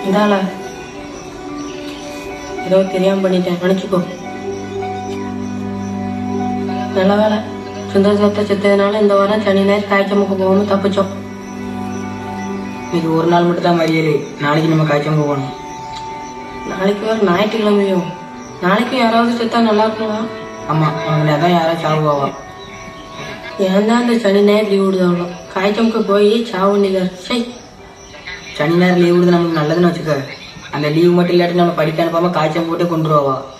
இதால ஏதோ தெரியாம பண்ணிட்டேன் மன்னிச்சுக்கோ நல்ல வேலை சுந்தர சத்த செத்ததுனால இந்த வாரம் சனி ஞாயிறு காய்ச்சமுக்கு போகாம தப்பிச்சோம் இன்னைக்கு ஒரு நாள் மட்டும் தான் மறியல் நாளைக்கு நம்ம காய்ச்சல் போகணும் நாளைக்கு வேற ஞாயிற்றுக்கிழமையும் நாளைக்கும் யாராவது செத்தா நல்லா இருக்குங்களா ஆமா அவங்க தான் யாராவது சாவு போவா ஏன் தான் இந்த சனி ஞாயிறு லீவ் விடுதாங்களோ காய்ச்சமுக்கு போய் சாவு வேண்டியதா சை சனி நேரம் லீவ் விடுது நமக்கு நல்லதுன்னு வச்சுக்க அந்த லீவ் மட்டும் இல்லாட்டி நம்ம படிக்க அனுப்பாம காய்ச்சல் போட்டு கொண்டுருவா